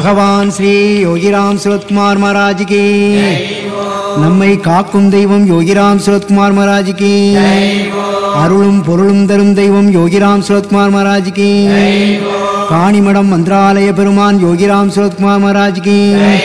பகவான் ஸ்ரீ யோகிராம் சுரத்குமார் மகாராஜுக்கு நம்மை காக்கும் தெய்வம் யோகிராம் சுரத்குமார் மகாராஜுக்கு அருளும் பொருளும் தரும் தெய்வம் யோகிராம் சுரத்குமார் மகாராஜுக்கு காணிமடம் மந்திராலய பெருமான் யோகிராம் சுரத்குமார் மகாராஜுக்கு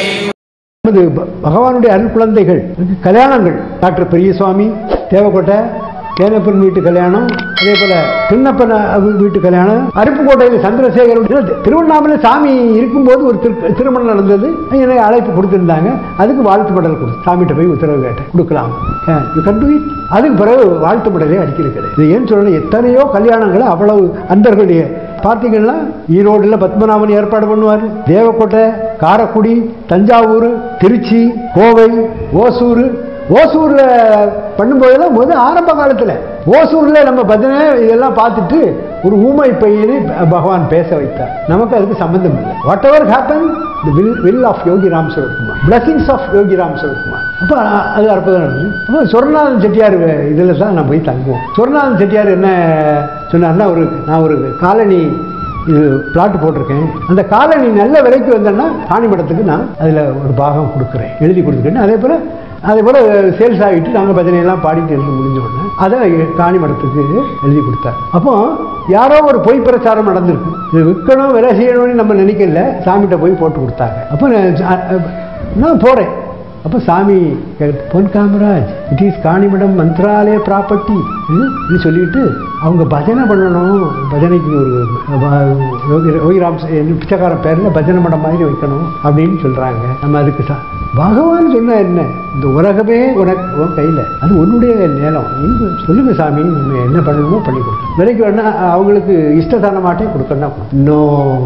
நமது ப- பகவானுடைய அருள் குழந்தைகள் கல்யாணங்கள் டாக்டர் பெரியசுவாமி தேவக்கோட்டை கேனப்பன் வீட்டு கல்யாணம் அதே போல திண்ணப்பன் அ- வீட்டு கல்யாணம் அருப்புக்கோட்டையில் சந்திரசேகர் வீட்டு- திருவண்ணாமலை சாமி இருக்கும்போது ஒரு திரு- திருமணம் நடந்தது எனக்கு அழைப்பு கொடுத்திருந்தாங்க அதுக்கு வாழ்த்து மடல் கொடு சாமிகிட்ட போய் உத்தரவு கேட்டேன் கொடுக்கலாம் யூ கன் டு இட் அதுக்கு பிறகு வாழ்த்து மடலே அடிக்கிறது கிடையாது இது ஏன் சொல்லணும் எத்தனையோ கல்யாணங்களை அவ்வளவு அன்பர்களுடைய பார்த்தீங்கன்னா ஈரோடுல பத்மநாபன் ஏற்பாடு பண்ணுவார் தேவக்கோட்டை காரைக்குடி தஞ்சாவூர் திருச்சி கோவை ஓசூர் ஓசூர்ல பண்ணும்போதெல்லாம் முதல் ஆரம்ப காலத்துல ஓசூர்ல நம்ம பஜனை இதெல்லாம் பார்த்துட்டு ஒரு ஊமை பையனை பகவான் பேச வைத்தார் நமக்கு அதுக்கு சம்பந்தம் இல்லை whatever happen the will will of Yogi Ram Sivakumar blessings of Yogi Ram Sivakumar அப்போ அது அற்புதம் நடந்தது அப்போ சொர்ணநாதன் செட்டியார் இதில் தான் நான் போய் தங்குவோம் சொர்ணநாதன் செட்டியார் என்ன சொன்னார்னா ஒரு நான் ஒரு காலனி இது பிளாட் போட்டிருக்கேன் அந்த காலனி நல்ல விலைக்கு வந்தேன்னா காணிமடத்துக்கு நான் அதில் ஒரு பாகம் கொடுக்குறேன் எழுதி கொடுத்துருக்கேன் அதே போல் அதே போல் சேல்ஸ் ஆகிட்டு நாங்கள் பஜனையெல்லாம் பாடிட்டு இருந்து முடிஞ்ச உடனே அதை காணிமடத்துக்கு எழுதி கொடுத்தார் அப்போ யாரோ ஒரு பொய் பிரச்சாரம் நடந்திருக்கு இது விற்கணும் விலை செய்யணும்னு நம்ம நினைக்கல சாமிகிட்ட போய் போட்டு கொடுத்தாங்க அப்போ நான் நான் போகிறேன் அப்போ சாமி கேட்டு, Pon Kamaraj it is Kanimadam Mantralaya property இது சொல்லிட்டு அவங்க பஜனை பண்ணணும் பஜனைக்கு ஒரு வ- யோகி யோகிராம் ச- என்ன பிச்சைக்காரன் பேரில் பஜனை மடம் மாதிரி வைக்கணும் அப்படின்னு சொல்கிறாங்க நம்ம அதுக்கு சா பகவான் சொன்னா என்ன இந்த உலகமே உனக்கு உன் கையில் அது உன்னுடைய நிலம் நீங்க சொல்லுங்க சாமி நம்ம என்ன பண்ணணுமோ பண்ணி கொடுக்கணும் விலைக்கு வேணா அவங்களுக்கு இஷ்டதானமாட்டே கொடுக்கணும் நோ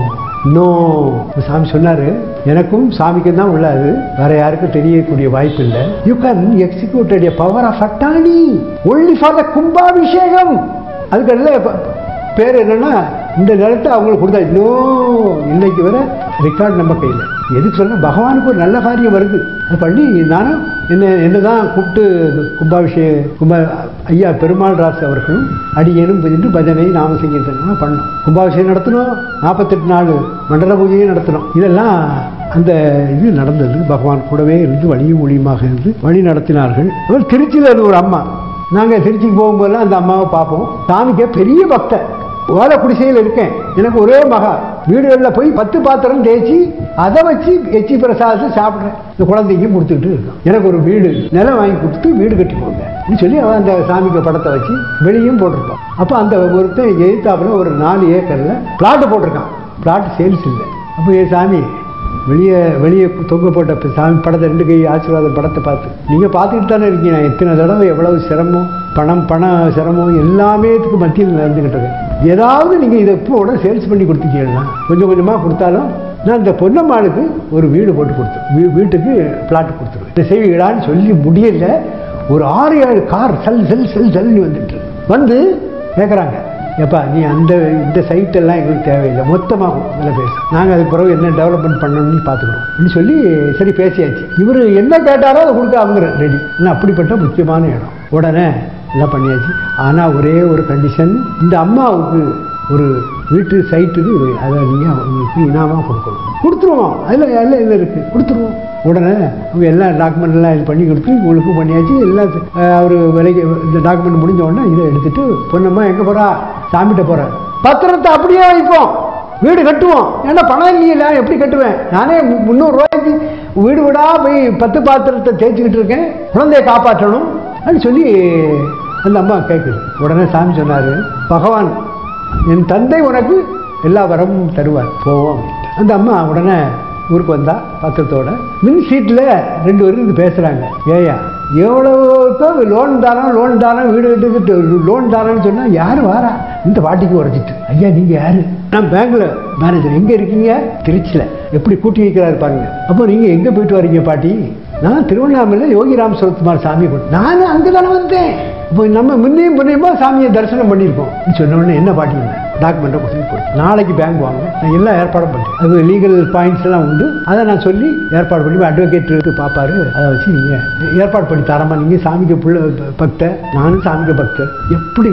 நோ சாமி சொன்னாரு எனக்கும் சாமிக்கும் தான் உள்ளது வேற யாருக்கும் தெரியக்கூடிய வாய்ப்பு இல்லை you can executed power of attorney only for the kumbabhishekam அதுக்கு நல்ல ப- பேர் என்னன்னா இந்த நிலத்தை அவங்களுக்கு கொடுத்தா நோ இன்னைக்கு வர ரெக்கார்ட் நம்ம கையில் எதுக்கு சொன்னா பகவானுக்கு ஒரு நல்ல காரியம் வருது அது பண்ணி நானும் என்ன என்னதான் கூப்பிட்டு கும்பாபிஷேக கும்ப ஐயா பெருமாள் ராசு அவர்களும் அடியேனும் சென்று பஜனை நாம சங்கீர்த்தனம் பண்ணோம் கும்பாபிஷேகம் நடத்தணும் நாற்பத்தெட்டு நாள் மண்டல பூஜையும் நடத்தணும் இதெல்லாம் அந்த இது நடந்தது பகவான் கூடவே இருந்து வழியும் ஒளியுமாக இருந்து வழி நடத்தினார்கள் அவர் திருச்சியில் இருந்து ஒரு அம்மா நாங்கள் திருச்சிக்கு போகும்போதெல்லாம் அந்த அம்மாவை பார்ப்போம் சாமிக்கு பெரிய பக்தர் ஓலை குடிசையில் இருக்கேன் எனக்கு ஒரே மகா வீடுகளில் போய் பத்து பாத்திரம் தேய்ச்சி அதை வச்சு எச்சி பிரசாதத்தை சாப்பிட்றேன் இந்த குழந்தைக்கு கொடுத்துக்கிட்டு இருக்கான் எனக்கு ஒரு வீடு நிலம் வாங்கி கொடுத்து வீடு கட்டி போங்க அப்படின்னு சொல்லி அவன் அந்த சாமிக்கு படத்தை வச்சு வெளியும் போட்டிருப்பான் அப்போ அந்த ஒருத்தன் எதிர்த்தாப்புல ஒரு நாலு ஏக்கரில் பிளாட்டு போட்டிருக்கான் பிளாட் சேல்ஸ் இல்லை அப்போ ஏ சாமி வெளியே வெளியே தொங்க போட்ட ப- சாமி படத்தை ரெண்டு கை ஆசீர்வாத படத்தை பார்த்து நீங்கள் பார்த்துக்கிட்டு தானே இருக்கீங்க நான் எத்தனை தடவை எவ்வளவு சிரமம் பணம் பணம் சிரமம் எல்லாமே இதுக்கு மத்தியில் நடந்துக்கிட்டு இருக்கேன் ஏதாவது நீங்கள் இதை இப்போ உடனே சேல்ஸ் பண்ணி கொடுத்துட்டீங்கன்னா கொஞ்சம் கொஞ்சமாக கொடுத்தாலும் நான் இந்த பொன்னம்மாளுக்கு ஒரு வீடு போட்டு கொடுத்தேன் வீ வீட்டுக்கு பிளாட் கொடுத்துருவேன் இதை செய்வீங்களான்னு சொல்லி முடியல ஒரு ஆறு ஏழு கார் செல் செல் செல் செல்னு வந்துட்டு இருக்கு. வந்து கேட்குறாங்க ஏப்பா நீ அந்த இந்த சைட் எல்லாம் எங்களுக்கு தேவையில்லை மொத்தமாக இதில் பேசு நாங்கள் அதுக்கு பிறகு என்ன டெவலப்மெண்ட் பண்ணணும்னு பார்த்துக்கிறோம் அப்படின்னு சொல்லி சரி பேசியாச்சு இவர் என்ன கேட்டாரோ அதை கொடுக்க அவங்க ரெடி இல்லை அப்படிப்பட்ட முக்கியமான இடம் உடனே எல்லாம் பண்ணியாச்சு ஆனால் ஒரே ஒரு கண்டிஷன் இந்த அம்மாவுக்கு ஒரு வீட்டு சைட்டுக்கு இது அதை நீங்கள் அவங்களுக்கு இனாமாக கொடுக்கணும் கொடுத்துருவோம் அதில் எல்லாம் இதில் இருக்குது கொடுத்துருவோம் உடனே அவங்க எல்லா டாக்குமெண்ட்லாம் இது பண்ணி கொடுத்து உங்களுக்கு பண்ணியாச்சு எல்லாம் அவர் விலைக்கு இந்த டாக்குமெண்ட் முடிஞ்ச உடனே இதை எடுத்துட்டு பொண்ணம்மா எங்கே போகிறா சாமிகிட்ட போகிறார் பத்திரத்தை அப்படியே வைப்போம் வீடு கட்டுவோம் ஏன்னா பணம் இல்லையே நான் எப்படி கட்டுவேன் நானே மு- முந்நூறு ரூபாய்க்கு வீடு வீடா போய் பத்து பாத்திரத்தை தேய்ச்சிக்கிட்டு இருக்கேன் குழந்தைய காப்பாற்றணும் அப்படின்னு சொல்லி அந்த அம்மா கேட்குது உடனே சாமி சொன்னார் பகவான் என் தந்தை உனக்கு எல்லா வரமும் தருவார் போவோம் அப்படின்ட்டு. அந்த அம்மா உடனே ஊருக்கு வந்தா பத்திரத்தோட மின் சீட்டில் ரெண்டு பேரும் இருந்து பேசுகிறாங்க ஏயா எவ்வளவுக்கோ லோன் தாரம் லோன் தாரம் வீடு கட்டுக்கிட்டு லோன் தாரன்னு சொன்னால் யார் வாரா இந்த பாட்டிக்கு உரைச்சிட்டு ஐயா நீங்கள் யார் நான் பேங்க்ல மேனேஜர் எங்கே இருக்கீங்க திருச்சியில் எப்படி கூட்டி வைக்கிறாரு பாருங்க அப்போ நீங்கள் எங்கே போயிட்டு வரீங்க பாட்டி நான் திருவண்ணாமலை யோகிராம் சுரத்குமார் சாமி கூட நான் அங்கே தானே வந்தேன் இப்போ நம்ம முன்னையும் முன்னையுமா சாமியை தரிசனம் பண்ணியிருக்கோம் சொன்ன உடனே என்ன பாட்டி டாக்குமெண்ட்டை கொடுத்து போட்டு நாளைக்கு பேங்க் வாங்க நான் எல்லாம் ஏற்பாடு பண்ணுறேன் அது லீகல் பாயிண்ட்ஸ் எல்லாம் உண்டு அதை நான் சொல்லி ஏற்பாடு பண்ணி அட்வொகேட் பார்ப்பாரு அதை வச்சு நீங்கள் ஏற்பாடு பண்ணி தரமா நீங்கள் சாமிக்கு புள்ள பக்தர் நானும் சாமிக்கு பக்தர் எப்படி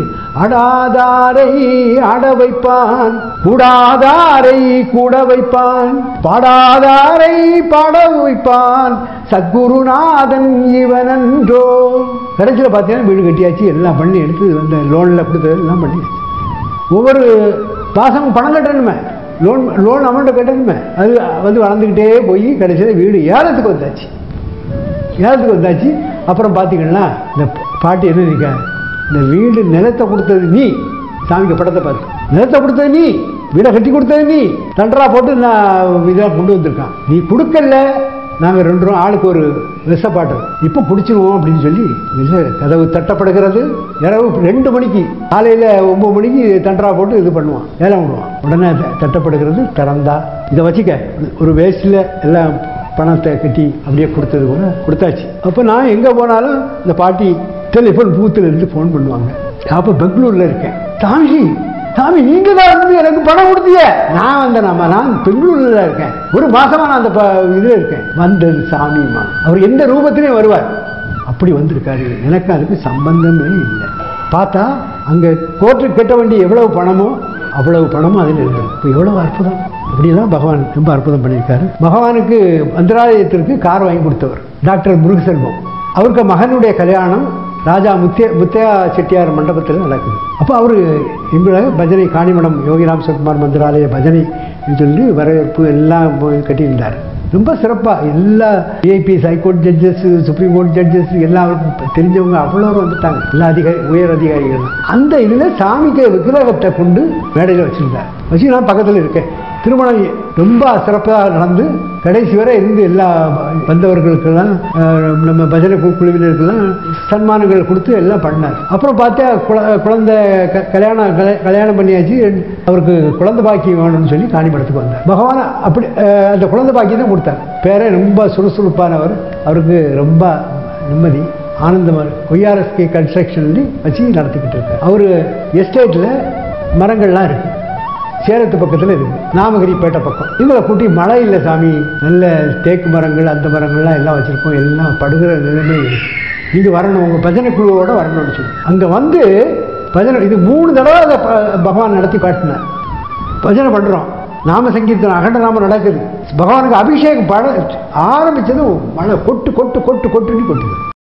அடாதாரை ஆட வைப்பான் கூடாதாரை கூட வைப்பான் பாடாதாரை பாட வைப்பான் சத்குருநாதன் இவனன்றோ கடைசியில் பார்த்தீங்கன்னா வீடு கட்டியாச்சு எல்லாம் பண்ணி எடுத்து அந்த லோனில் கொடுத்தது எல்லாம் பண்ணி ஒவ்வொரு மாதம் பணம் கட்டணுமே லோன் லோன் அமௌண்ட்டை கட்டணுமே அது வந்து வளர்ந்துக்கிட்டே போய் கடைசியில் வீடு ஏலத்துக்கு வந்தாச்சு ஏலத்துக்கு வந்தாச்சு அப்புறம் பார்த்தீங்கன்னா இந்த பாட்டி என்ன நினைக்க இந்த வீடு நிலத்தை கொடுத்தது நீ சாமிக்கு படத்தை பார்த்து நிலத்தை கொடுத்தது நீ வீடை கட்டி கொடுத்தது நீ தண்டரா போட்டு நான் இதாக கொண்டு வந்திருக்கான் நீ கொடுக்கல நாங்கள் ரெண்டு ரூபா ஆளுக்கு ஒரு விஷப்பாட்டு இப்போ பிடிச்சிருவோம் அப்படின்னு சொல்லி இல்லை கதவு தட்டப்படுகிறது இரவு ரெண்டு மணிக்கு காலையில் ஒம்பது மணிக்கு தண்டரா போட்டு இது பண்ணுவான் ஏலம் விடுவான் உடனே த- தட்டப்படுகிறது திறந்தா இதை வச்சுக்க ஒரு வேஸ்டில் எல்லாம் பணத்தை கட்டி அப்படியே கொடுத்தது கூட கொடுத்தாச்சு அப்போ நான் எங்கே போனாலும் இந்த பாட்டி டெலிஃபோன் பூத்தில் இருந்து ஃபோன் பண்ணுவாங்க அப்போ பெங்களூரில் இருக்கேன் சாமி சாமி நீங்கள் தான் வந்து எனக்கு பணம் கொடுத்தீங்க நான் வந்தேன் நம்ம நான் பெங்களூரில் தான் இருக்கேன் ஒரு மாசமா நான் அந்த ப இதில் இருக்கேன் வந்தது சாமிமா அவர் எந்த ரூபத்திலையும் வருவார் அப்படி வந்திருக்காரு எனக்கு அதுக்கு சம்பந்தமே இல்லை பார்த்தா அங்கே கோர்ட்டுக்கு கட்ட வேண்டிய எவ்வளவு பணமோ அவ்வளவு பணமும் அதில் இருந்தது இப்போ எவ்வளவு அற்புதம் இப்படிலாம் பகவான் ரொம்ப அற்புதம் பண்ணியிருக்காரு பகவானுக்கு மந்திராலயத்திற்கு கார் வாங்கி கொடுத்தவர் டாக்டர் முருகசெல்வம் அவருக்கு மகனுடைய கல்யாணம் ராஜா முத்திய முத்தையா செட்டியார் மண்டபத்தில் நடக்குது அப்போ அவர் எங்களை பஜனை காணிமடம் யோகிராம் சுகுமார் மந்திராலய பஜனை சொல்லி வரவேற்பு எல்லாம் போய் கட்டியிருந்தார் ரொம்ப சிறப்பாக எல்லா ABS high court judges supreme court judges எல்லாருக்கும் தெரிஞ்சவங்க அவ்வளோ வந்துட்டாங்க எல்லா அதிகாரி உயர் அதிகாரிகள் அந்த இதில் சாமிக்கு விக்கிரகத்தை கொண்டு மேடையில் வச்சுருந்தார் வச்சு நான் பக்கத்தில் இருக்கேன் திருமணம் ரொம்ப சிறப்பாக நடந்து கடைசி வரை இருந்து எல்லா வந்தவர்களுக்கெல்லாம் அஹ், நம்ம பஜனை கு- குழுவினருக்கெல்லாம் சன்மானங்கள் கொடுத்து எல்லாம் பண்ணார் அப்புறம் பார்த்தா குழ- குழந்தை க- கல்யாணம் கல்யா- கல்யாணம் பண்ணியாச்சு அவருக்கு குழந்தை பாக்கியம் வேணும்னு சொல்லி காணிமடத்துக்கு வந்தார் பகவான் அப்படி அஹ், அந்த குழந்தை பாக்கியம் தான் கொடுத்தார் பேரே ரொம்ப சுறுசுறுப்பானவர் அவருக்கு ரொம்ப நிம்மதி ஆனந்தமாக ஒய்ஆர்எஸ்கே கன்ஸ்ட்ரக்ஷன் வச்சு நடத்திக்கிட்டு இருக்கார் அவர் எஸ்டேட்டில் மரங்கள்லாம் இருக்குது சேலத்து பக்கத்தில் இருக்கு நாமகிரிப்பேட்டை பக்கம் இவங்களை கூட்டி மழை இல்லை சாமி நல்ல தேக்கு மரங்கள் அந்த மரங்கள்லாம் எல்லாம் வச்சுருக்கோம் எல்லாம் படுகிற நிலைமை இருக்கு நீங்கள் வரணும் உங்கள் பஜனை குழுவோட வரணும்னு சொல்லி அங்கே வந்து பஜனை இது மூணு தடவை அதை ப- பகவான் நடத்தி காட்டினார் பஜனை பண்ணுறோம் நாம சங்கீர்த்தனம் அகண்ட நாம நடக்குது பகவானுக்கு அபிஷேகம் பட ஆரம்பிச்சதும் மழை கொட்டு கொட்டு கொட்டு கொட்டுன்னு கொட்டுது